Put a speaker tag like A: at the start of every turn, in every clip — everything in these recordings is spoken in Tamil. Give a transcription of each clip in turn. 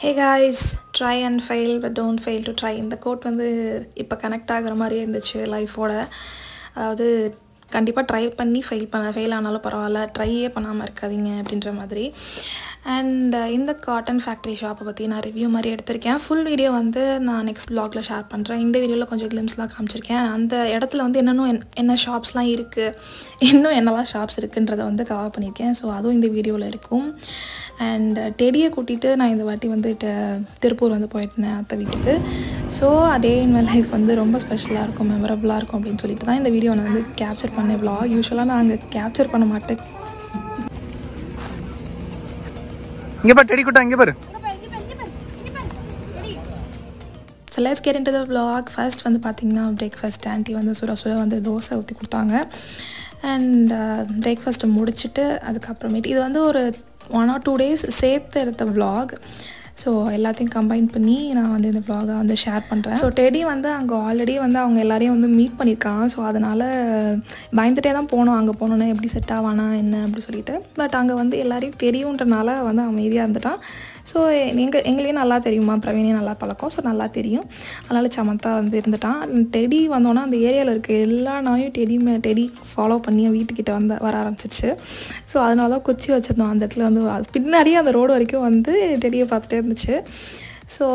A: hey guys try and fail but don't fail to try இந்த கோட் வந்து இப்போ கனெக்ட் ஆகிற மாதிரியே இருந்துச்சு லைஃபோட அதாவது கண்டிப்பாக ட்ரை பண்ணி ஃபெயில் பண்ண ஃபெயில் ஆனாலும் பரவாயில்ல ட்ரையே பண்ணாமல் இருக்காதீங்க அப்படின்ற மாதிரி அண்ட் இந்த காட்டன் ஃபேக்ட்ரி ஷாப்பை பற்றி நான் ரிவ்யூ மாதிரி எடுத்திருக்கேன் ஃபுல் வீடியோ வந்து நான் நெக்ஸ்ட் ப்ளாகில் ஷேர் பண்ணுறேன் இந்த வீடியோவில் கொஞ்சம் கிளிம்ஸ்லாம் காமிச்சிருக்கேன் அந்த இடத்துல வந்து என்னென்னும் என் என்ன ஷாப்ஸ்லாம் இருக்குது இன்னும் என்னெல்லாம் ஷாப்ஸ் இருக்குன்றதை வந்து கவர் பண்ணியிருக்கேன் ஸோ அதுவும் இந்த வீடியோவில் இருக்கும் அண்ட் டெடியை கூட்டிகிட்டு நான் இந்த வாட்டி வந்து ட- திருப்பூர் வந்து போயிருந்தேன் அத்தை வீட்டுக்கு ஸோ அதே இன் மை லைஃப் வந்து ரொம்ப ஸ்பெஷலாக இருக்கும் மெமரபுளாக இருக்கும் அப்படின்னு சொல்லிட்டு தான் இந்த வீடியோ நான் வந்து கேப்சர் பண்ணேன் vlog யூஸ்வலாக நான் அங்கே கேப்சர் பண்ண மாட்டேன்
B: இங்க பாரு டெடி குட்டா இங்க பாரு
A: so let's get into the vlog first வந்து பார்த்தீங்கன்னா பிரேக்ஃபாஸ்ட் ஆன்ட்டி வந்து சுட சுட வந்து தோசை ஊற்றி கொடுத்தாங்க அண்ட் பிரேக்ஃபாஸ்ட்டை முடிச்சுட்டு அதுக்கப்புறமேட்டு இது வந்து ஒரு ஒன் ஆர் டூ டேஸ் சேர்த்து எடுத்த vlog ஸோ எல்லாத்தையும் கம்பைன் பண்ணி நான் வந்து இந்த vlog-அ வந்து ஷேர் பண்ணுறேன் ஸோ டெடி வந்து அங்கே ஆல்ரெடி வந்து அவங்க எல்லாரையும் வந்து மீட் பண்ணியிருக்கான் ஸோ அதனால் பயந்துட்டே தான் போனோம் அங்கே போனோன்னே எப்படி செட் ஆவானா என்ன அப்படி சொல்லிட்டு பட் அங்கே வந்து எல்லாரையும் தெரியுன்றனால வந்து அமைதியாக இருந்துட்டான் ஸோ எங்கள் எங்களையும் நல்லா தெரியுமா பிரவீனையும் நல்லா பழக்கம் ஸோ நல்லா தெரியும் அதனால் சமத்தா வந்து இருந்துட்டான் டெடி வந்தோன்னா அந்த ஏரியாவில் இருக்க எல்லா நாயும் டெடி மே டெடி ஃபாலோ பண்ணி என் வீட்டுக்கிட்ட வந்து வர ஆரம்பிச்சிச்சு ஸோ அதனால தான் குச்சி வச்சிருந்தோம் அந்த இடத்துல வந்து அது பின்னாடியே அந்த ரோடு வரைக்கும் வந்து டெடியை பார்த்துட்டே இருந்துச்சு ஸோ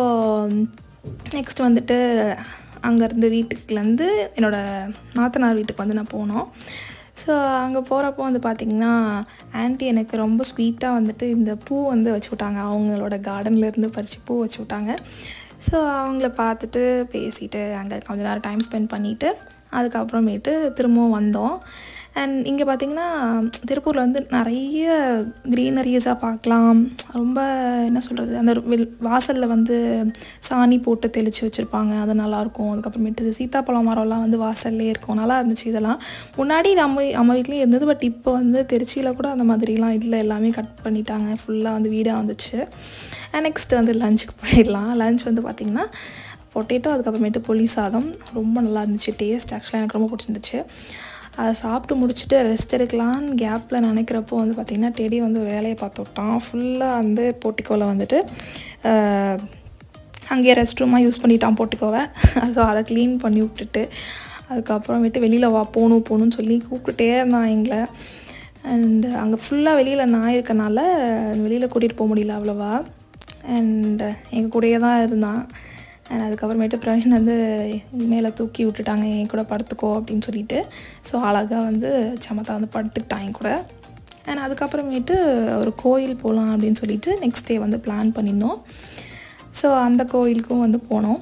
A: நெக்ஸ்ட் வந்துட்டு அங்கேருந்து வீட்டுக்குலேருந்து என்னோடய நாத்தனார் வீட்டுக்கு வந்து நான் போனோம் ஸோ அங்கே போகிறப்போ வந்து பார்த்திங்கன்னா ஆன்ட்டி எனக்கு ரொம்ப ஸ்வீட்டாக வந்துட்டு இந்த பூ வந்து வச்சு விட்டாங்க அவங்களோட கார்டன்லேருந்து பறித்து பூ வச்சு விட்டாங்க ஸோ அவங்கள பார்த்துட்டு பேசிட்டு அங்கே கொஞ்ச நேரம் டைம் ஸ்பெண்ட் பண்ணிவிட்டு அதுக்கப்புறமேட்டு திரும்பவும் வந்தோம் அண்ட் இங்கே பார்த்திங்கன்னா திருப்பூரில் வந்து நிறைய க்ரீனரிஸாக பார்க்கலாம் ரொம்ப என்ன சொல்கிறது அந்த வெள் வாசலில் வந்து சாணி போட்டு தெளித்து வச்சுருப்பாங்க அது நல்லாயிருக்கும் அதுக்கப்புறமேட்டு சீத்தாப்பழம் மரம்லாம் வந்து வாசல்லே இருக்கும் நல்லா இருந்துச்சு இதெல்லாம் முன்னாடி நம்ம நம்ம வீட்லேயும் இருந்தது பட் இப்போ வந்து திருச்சியில் கூட அந்த மாதிரிலாம் இல்லை எல்லாமே கட் பண்ணிட்டாங்க ஃபுல்லாக வந்து வீடாக வந்துச்சு நெக்ஸ்ட் வந்து லஞ்சுக்கு போயிடலாம் லஞ்ச் வந்து பார்த்திங்கன்னா பொட்டேட்டோ அதுக்கப்புறமேட்டு புளி சாதம் ரொம்ப நல்லா இருந்துச்சு டேஸ்ட் ஆக்சுவலாக எனக்கு ரொம்ப பிடிச்சிருந்துச்சு அதை சாப்பிட்டு முடிச்சுட்டு ரெஸ்ட் எடுக்கலான்னு கேப்பில் நினைக்கிறப்போ வந்து பார்த்திங்கன்னா டெடி வந்து வேலையை பார்த்து விட்டான் ஃபுல்லாக வந்து போட்டிக்கோவில் வந்துட்டு ஆஹ், அங்கேயே ரெஸ்ட் ரூமாக யூஸ் பண்ணிட்டான் போட்டுக்கோவை ஸோ அதை க்ளீன் பண்ணி விட்டுட்டு அதுக்கப்புறமேட்டு வெளியில் வா போகணும் போகணும்னு சொல்லி கூப்பிட்டுட்டே இருந்தான் எங்களை அண்ட் அங்கே ஃபுல்லாக வெளியில் நான் இருக்கனால வெளியில் கூட்டிகிட்டு போக முடியல அவ்வளோவா அண்ட் எங்கள் கூடயே தான் இருந்தான் அண்ட் அதுக்கப்புறமேட்டு பிரவீன் வந்து மேலே தூக்கி விட்டுட்டாங்க என் கூட படுத்துக்கோ அப்படின்னு சொல்லிட்டு ஸோ அழகாக வந்து சமத்தா வந்து படுத்துக்கிட்டான் என் கூட அண்ட் அதுக்கப்புறமேட்டு ஒரு கோயில் போகலாம் அப்படின்னு சொல்லிட்டு நெக்ஸ்ட் டே வந்து பிளான் பண்ணியிருந்தோம் ஸோ அந்த கோயிலுக்கும் வந்து போனோம்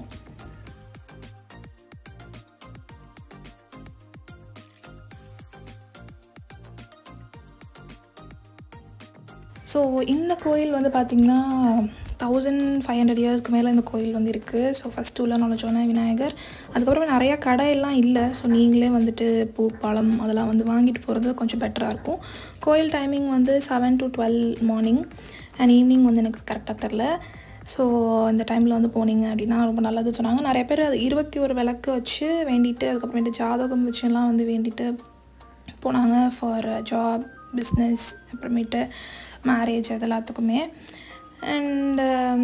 A: ஸோ இந்த கோயில் வந்து பார்த்திங்கன்னா தௌசண்ட் ஃபைவ் ஹண்ட்ரட் இயர்ஸ்க்கு மேலே இந்த கோயில் வந்து இருக்குது ஸோ ஃபஸ்ட்டு உள்ள நுழைச்சோன்னே விநாயகர் அதுக்கப்புறமே நிறைய கடையெல்லாம் இல்லை ஸோ நீங்களே வந்துட்டு பூ பழம் அதெல்லாம் வந்து வாங்கிட்டு போகிறது கொஞ்சம் பெட்டராக இருக்கும் கோயில் டைமிங் வந்து seven to twelve morning and evening வந்து எனக்கு கரெக்டாக தெரில ஸோ இந்த டைமில் வந்து போனீங்க அப்படின்னா ரொம்ப நல்லது சொன்னாங்க நிறைய பேர் அது இருபத்தி ஒரு விளக்கு வச்சு வேண்டிட்டு அதுக்கப்புறமேட்டு ஜாதகம் வச்சுலாம் வந்து வேண்டிட்டு போனாங்க ஃபார் ஜாப் பிஸ்னஸ் அப்புறமேட்டு மேரேஜ் அது எல்லாத்துக்குமே அண்டு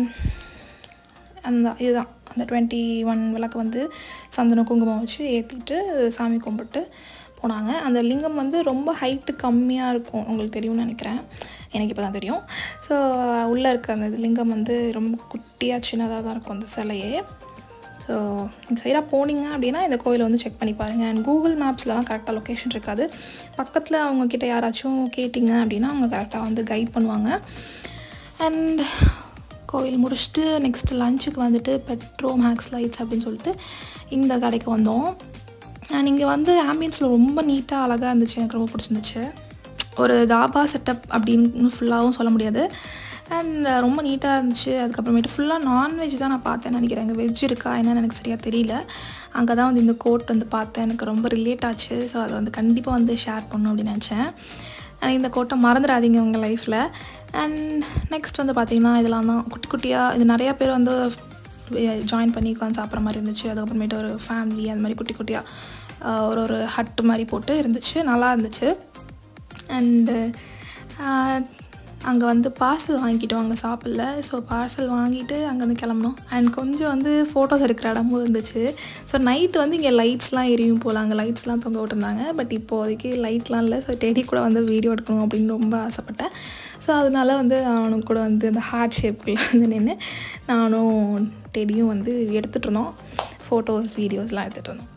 A: அந்த இதுதான் அந்த டுவெண்ட்டி ஒன் விளக்கு வந்து சந்தனம் குங்குமம் வச்சு ஏற்றிட்டு சாமி கும்பிட்டு போனாங்க அந்த லிங்கம் வந்து ரொம்ப ஹைட்டு கம்மியாக இருக்கும் உங்களுக்கு தெரியும்னு நினைக்கிறேன் எனக்கு இப்போ தான் தெரியும் ஸோ உள்ளே இருக்க அந்த இது லிங்கம் வந்து ரொம்ப குட்டியாக சின்னதாக தான் இருக்கும் அந்த சிலையே ஸோ இந்த சைடாக போனீங்க அப்படின்னா இந்த கோயிலை வந்து செக் பண்ணி பாருங்கள் அண்ட் கூகுள் மேப்ஸ்லலாம் கரெக்டாக லொக்கேஷன் இருக்காது பக்கத்தில் அவங்கக்கிட்ட யாராச்சும் கேட்டிங்க அப்படின்னா அவங்க கரெக்டாக வந்து கைட் பண்ணுவாங்க அண்ட் கோவில் முடிச்சுட்டு நெக்ஸ்ட் லஞ்சுக்கு வந்துட்டு பெட்ரோ மேக்ஸ் லைட்ஸ் அப்படின்னு சொல்லிட்டு இந்த கடைக்கு வந்தோம் அண்ட் இங்கே வந்து ஆம்பியன்ஸில் ரொம்ப நீட்டாக அழகாக இருந்துச்சு எனக்கு ரொம்ப பிடிச்சிருந்துச்சு ஒரு தாபா செட்டப் அப்படின்னு ஃபுல்லாகவும் சொல்ல முடியாது அண்ட் ரொம்ப நீட்டாக இருந்துச்சு அதுக்கப்புறமேட்டு ஃபுல்லாக நான்வெஜ் தான் நான் பார்த்தேன் நினைக்கிறேன் அங்கே வெஜ் இருக்கா என்னன்னு எனக்கு சரியாக தெரியல அங்கே தான் வந்து இந்த கோட் வந்து பார்த்தேன் எனக்கு ரொம்ப ரிலேட் ஆச்சு ஸோ அதை வந்து கண்டிப்பாக வந்து ஷேர் பண்ணணும் அப்படின்னு நினச்சேன் அண்ட் இந்த கோட்டை மறந்துடாதீங்க உங்கள் லைஃப்பில் அண்ட் நெக்ஸ்ட் வந்து பார்த்திங்கன்னா இதெல்லாம் தான் குட்டி குட்டியாக இது நிறையா பேர் வந்து ஜாயின் பண்ணி உட்காந்து சாப்பிட்ற மாதிரி இருந்துச்சு அதுக்கப்புறமேட்டு ஒரு ஃபேமிலி அது மாதிரி குட்டி குட்டியாக ஒரு ஒரு ஹட்டு மாதிரி போட்டு இருந்துச்சு நல்லா இருந்துச்சு அண்டு அங்கே வந்து பார்சல் வாங்கிட்டோம் அங்கே சாப்பிடல ஸோ பார்சல் வாங்கிட்டு அங்கேருந்து கிளம்புனோம் அண்ட் கொஞ்சம் வந்து ஃபோட்டோஸ் எடுக்கிற இடமும் இருந்துச்சு ஸோ நைட்டு வந்து இங்கே லைட்ஸ்லாம் எரியும் போல் அங்கே லைட்ஸ்லாம் தொங்க விட்டுருந்தாங்க பட் இப்போதைக்கு லைட்லாம் இல்லை ஸோ டெடி கூட வந்து வீடியோ எடுக்கணும் அப்படின்னு ரொம்ப ஆசைப்பட்டேன் ஸோ அதனால வந்து அவனுக்கு கூட வந்து இந்த ஹார்ட் ஷேப்புக்குள்ளே வந்து நின்று நானும் டெடியும் வந்து எடுத்துகிட்டு இருந்தோம் ஃபோட்டோஸ் வீடியோஸ்லாம் எடுத்துகிட்டு இருந்தோம்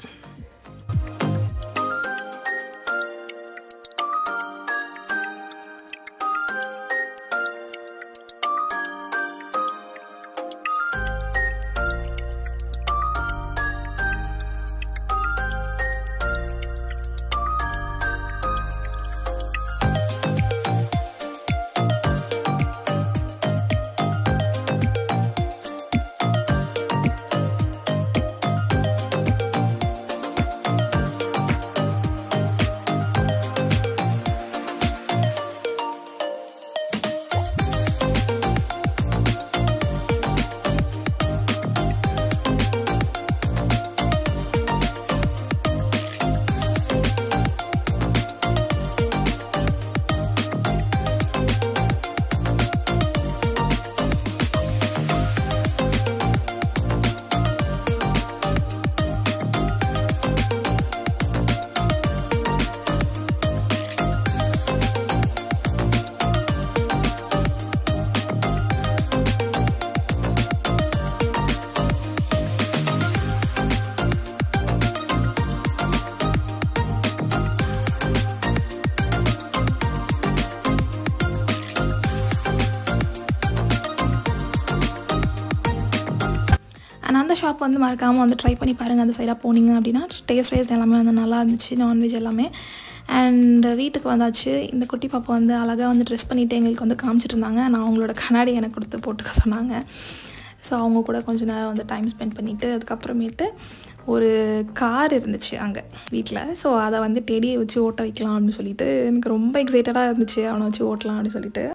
A: அண்ட் அந்த ஷாப் வந்து மறக்காமல் வந்து ட்ரை பண்ணி பாருங்கள் அந்த சைடாக போனீங்க அப்படின்னா டேஸ்ட் வைஸ் எல்லாமே வந்து நல்லா இருந்துச்சு நான்வெஜ் எல்லாமே அண்ட் வீட்டுக்கு வந்தாச்சு இந்த குட்டி பாப்பா வந்து அழகாக வந்து ட்ரெஸ் பண்ணிவிட்டு எங்களுக்கு வந்து காமிச்சிட்டு இருந்தாங்க நான் அவங்களோட கண்ணாடி எனக்கு கொடுத்து போட்டுக்க சொன்னாங்க ஸோ அவங்க கூட கொஞ்ச நேரம் வந்து டைம் ஸ்பெண்ட் பண்ணிவிட்டு அதுக்கப்புறமேட்டு ஒரு கார் இருந்துச்சு அங்கே வீட்டில் ஸோ அதை வந்து டெடியை வச்சு ஓட்ட வைக்கலாம் அப்படின்னு சொல்லிட்டு எனக்கு ரொம்ப எக்ஸைட்டடாக இருந்துச்சு அவனை வச்சு ஓட்டலாம் அப்படின்னு சொல்லிட்டு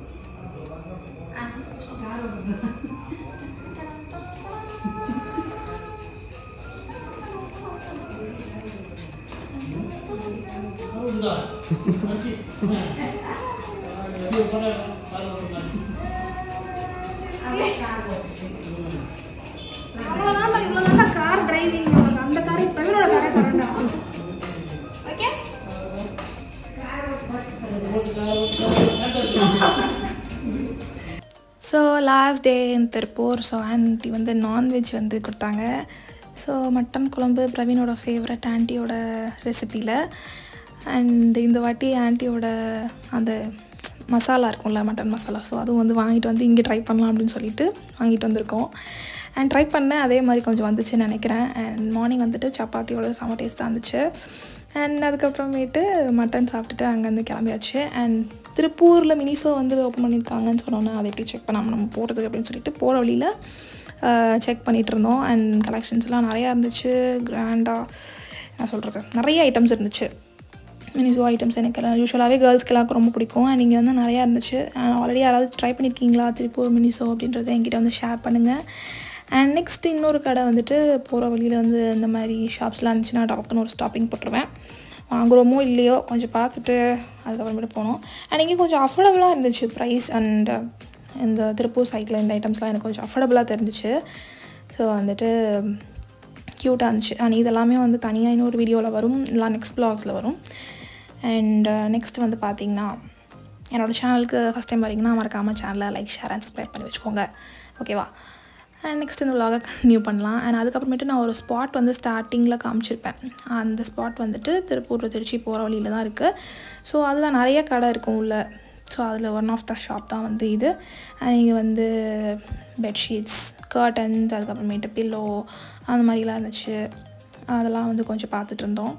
C: அவ்வளவுதான் பாரு, இவ்வளவு நல்லா கார் டிரைவிங் உனக்கு அந்த காரை பிரவீனோட காரை தரேன்டா okay
A: so last day in Tiruppur so aunty வந்து நான்வெஜ் வந்து கொடுத்தாங்க ஸோ மட்டன் குழம்பு பிரவீனோட ஃபேவரட் ஆண்டியோட ரெசிப்பியில் அண்ட் இந்த வாட்டி ஆண்டியோட அந்த மசாலா இருக்கும்ல மட்டன் மசாலா ஸோ அதுவும் வந்து வாங்கிட்டு வந்து இங்கே ட்ரை பண்ணலாம் அப்படின்னு சொல்லிட்டு வாங்கிட்டு வந்திருக்கோம் அண்ட் ட்ரை பண்ணேன் அதே மாதிரி கொஞ்சம் வந்துச்சுன்னு நினைக்கிறேன் அண்ட் மார்னிங் வந்துட்டு சப்பாத்தியோட செம டேஸ்ட்டாக இருந்துச்சு அண்ட் அதுக்கப்புறமேட்டு மட்டன் சாப்பிட்டுட்டு அங்கேருந்து கிளம்பியாச்சு அண்ட் திருப்பூரில் மினிசோ வந்து ஓப்பன் பண்ணியிருக்காங்கன்னு சொன்னோன்னே அதை எப்படி செக் பண்ணாமல் நம்ம போகிறதுக்கு அப்படின்னு சொல்லிட்டு போகிற வழியில் செக் பண்ணிகிட்டு இருந்தோம் அண்ட் கலெக்ஷன்ஸ்லாம் நிறையா இருந்துச்சு கிராண்டாக என்ன சொல்கிறது நிறைய ஐட்டம்ஸ் இருந்துச்சு மினிசோ ஐட்டம்ஸ் எனக்கு யூஸ்வலாகவே கேர்ள்ஸ்க்கு எல்லாருக்கும் ரொம்ப பிடிக்கும் அண்ட் இங்கே வந்து நிறையா இருந்துச்சு ஆல்ரெடி யாராவது ட்ரை பண்ணியிருக்கீங்களா திருப்பூர் மினிசோ அப்படின்றத என்கிட்ட வந்து ஷேர் பண்ணுங்கள் அண்ட் நெக்ஸ்ட் இன்னொரு கடை வந்துட்டு போகிற வழியில் வந்து இந்த மாதிரி ஷாப்ஸ்லாம் இருந்துச்சுன்னா டக்குன்னு ஒரு ஸ்டாப்பிங் போட்டுருவேன் வாங்குறோமோ இல்லையோ கொஞ்சம் பார்த்துட்டு அதுக்கப்புறமேட்டு போனோம் அண்ட் இங்கே கொஞ்சம் அஃபோர்டபுளாக இருந்துச்சு ப்ரைஸ் அண்ட் இந்த திருப்பூர் சைட்டில் இந்த ஐட்டம்ஸ்லாம் எனக்கு கொஞ்சம் அஃபோர்டபுளாக தெரிஞ்சிச்சு ஸோ வந்துட்டு க்யூட்டாக இருந்துச்சு அண்ட் இதெல்லாமே வந்து தனியாக இன்னொரு வீடியோவில் வரும் இல்லை நெக்ஸ்ட் ப்ளாக்ஸில் வரும் அண்ட் நெக்ஸ்ட் வந்து பார்த்தீங்கன்னா என்னோடய சேனலுக்கு ஃபஸ்ட் டைம் வரீங்கன்னா மறக்காமல் சேனலை லைக் ஷேர் அண்ட் சப்ஸ்கிரைப் பண்ணி வச்சுக்கோங்க ஓகேவா அண்ட் நெக்ஸ்ட் இந்த vlog-அ கண்டினியூ பண்ணலாம் அண்ட் அதுக்கப்புறமேட்டு நான் ஒரு ஸ்பாட் வந்து ஸ்டார்டிங்கில் காமிச்சிருப்பேன் அந்த ஸ்பாட் வந்துட்டு திருப்பூர் திருச்சி போகிற வழியில் தான் இருக்குது ஸோ அதில் நிறைய கடை இருக்கும் உள்ள ஸோ அதில் ஒன் ஆஃப் த ஷாப் தான் வந்து இது அண்ட் இங்கே வந்து பெட்ஷீட்ஸ் கர்டன்ஸ் அதுக்கப்புறமேட்டு பில்லோ அந்த மாதிரிலாம் இருந்துச்சு அதெல்லாம் வந்து கொஞ்சம் பார்த்துட்டு இருந்தோம்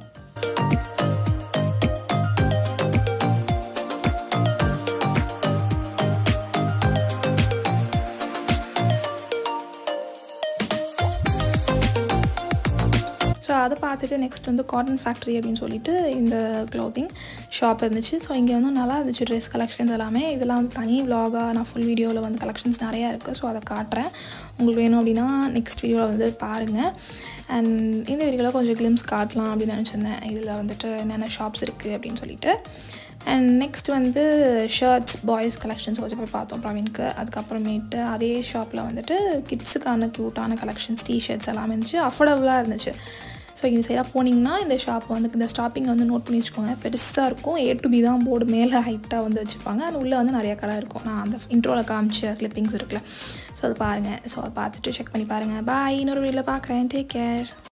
A: ஸோ அதை பார்த்துட்டு நெக்ஸ்ட் வந்து காட்டன் ஃபேக்ட்ரி அப்படின்னு சொல்லிட்டு இந்த க்ளோத்திங் ஷாப் இருந்துச்சு ஸோ இங்கே வந்து நல்லா இருந்துச்சு ட்ரெஸ் கலெக்ஷன்ஸ் எல்லாமே இதெல்லாம் வந்து தனி vlog-ஆ நான் ஃபுல் வீடியோவில் வந்து கலெக்ஷன்ஸ் நிறையா இருக்குது ஸோ அதை காட்டுறேன் உங்களுக்கு வேணும் அப்படின்னா நெக்ஸ்ட் வீடியோவில் வந்து பாருங்கள் அண்ட் இந்த வீடியோவில் கொஞ்சம் கிளிம்ஸ் காட்டலாம் அப்படின்னு நினச்சிருந்தேன் இதில் வந்துட்டு என்னென்ன ஷாப்ஸ் இருக்குது அப்படின்னு சொல்லிட்டு அண்ட் நெக்ஸ்ட் வந்து ஷர்ட்ஸ் பாய்ஸ் கலெக்ஷன்ஸ் கொஞ்சம் போய் பார்த்தோம் பிரவீனுக்கு அதுக்கப்புறமேட்டு அதே ஷாப்பில் வந்துட்டு கிட்ஸுக்கான க்யூட்டான கலெக்ஷன்ஸ் டிஷர்ட்ஸ் எல்லாமே இருந்துச்சு அஃபோர்டபுளாக இருந்துச்சு ஸோ இந்த சைடாக போனீங்கன்னா இந்த ஷாப் வந்து இந்த ஸ்டாப்பிங்கை வந்து நோட் பண்ணி வச்சுக்கோங்க பெருசாக இருக்கும் ஏ டு பி தான் போர்டு மேலே ஹைட்டாக வந்து வச்சுருப்பாங்க அண்ட் உள்ளே வந்து நிறைய கடை இருக்கும் நான் அந்த இன்ட்ரோவில் காமிச்ச கிளிப்பிங்ஸ் இருக்குல்ல ஸோ அதை பாருங்கள் ஸோ அதை பார்த்துட்டு செக் பண்ணி பாருங்கள் பாய் இன்னொரு வீடியோவில் பார்க்குறேன் டேக் கேர்